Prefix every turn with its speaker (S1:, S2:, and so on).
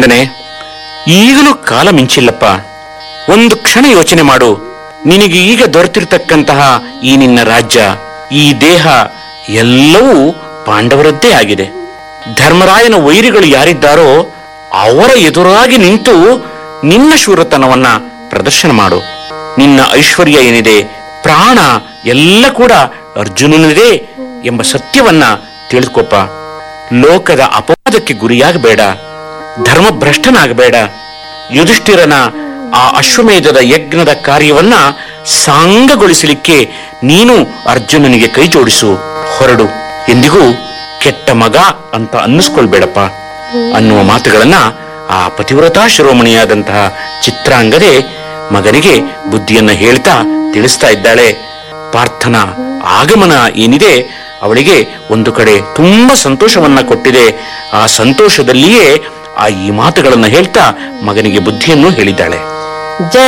S1: ಕಂದನೆ ಈಗಲೂ ಕಾಲ ಮಿಂಚಿಲ್ಲಪ್ಪ ಒಂದು ಕ್ಷಣ ಯೋಚನೆ ಮಾಡು ನಿನಗೆ ಈಗ ದೊರೆತಿರ್ತಕ್ಕಂತಹ ಈ ನಿನ್ನ ರಾಜ್ಯ ಈ ದೇಹ ಎಲ್ಲವೂ ಪಾಂಡವರದ್ದೇ ಆಗಿದೆ ಧರ್ಮರಾಯನ ವೈರಿಗಳು ಯಾರಿದ್ದಾರೋ ಅವರ ಎದುರಾಗಿ ನಿಂತು ನಿನ್ನ ಶೂರತನವನ್ನ ಪ್ರದರ್ಶನ ಮಾಡು ನಿನ್ನ ಐಶ್ವರ್ಯ ಏನಿದೆ ಪ್ರಾಣ ಎಲ್ಲ ಕೂಡ ಅರ್ಜುನನದೇ ಎಂಬ ಸತ್ಯವನ್ನ ತಿಳಿದುಕೊಪ್ಪ ಲೋಕದ ಅಪವಾದಕ್ಕೆ ಗುರಿಯಾಗಬೇಡ ಧರ್ಮಭ್ರಷ್ಟನಾಗಬೇಡ ಯುಧಿಷ್ಠಿರನ ಆ ಅಶ್ವಮೇಧದ ಯಜ್ಞದ ಕಾರ್ಯವನ್ನ ಸಾಂಗಗೊಳಿಸಲಿಕ್ಕೆ ನೀನು ಅರ್ಜುನನಿಗೆ ಕೈ ಜೋಡಿಸು ಹೊರಡು ಎಂದಿಗೂ ಕೆಟ್ಟ ಮಗ ಅಂತ ಅನ್ನಿಸ್ಕೊಳ್ಬೇಡಪ್ಪ ಅನ್ನುವ ಮಾತುಗಳನ್ನ ಆ ಪತಿವ್ರತಾ ಶಿರೋಮಣಿಯಾದಂತಹ ಚಿತ್ರಾಂಗದೆ ಮಗನಿಗೆ ಬುದ್ಧಿಯನ್ನ ಹೇಳ್ತಾ ತಿಳಿಸ್ತಾ ಇದ್ದಾಳೆ ಪಾರ್ಥನ ಆಗಮನ ಏನಿದೆ ಅವಳಿಗೆ ಒಂದು ಕಡೆ ತುಂಬಾ ಸಂತೋಷವನ್ನ ಕೊಟ್ಟಿದೆ ಆ ಸಂತೋಷದಲ್ಲಿಯೇ ಆ ಈ ಮಾತುಗಳನ್ನ ಹೇಳ್ತಾ ಮಗನಿಗೆ ಬುದ್ಧಿಯನ್ನು ಹೇಳಿದ್ದಾಳೆ
S2: ಜಯ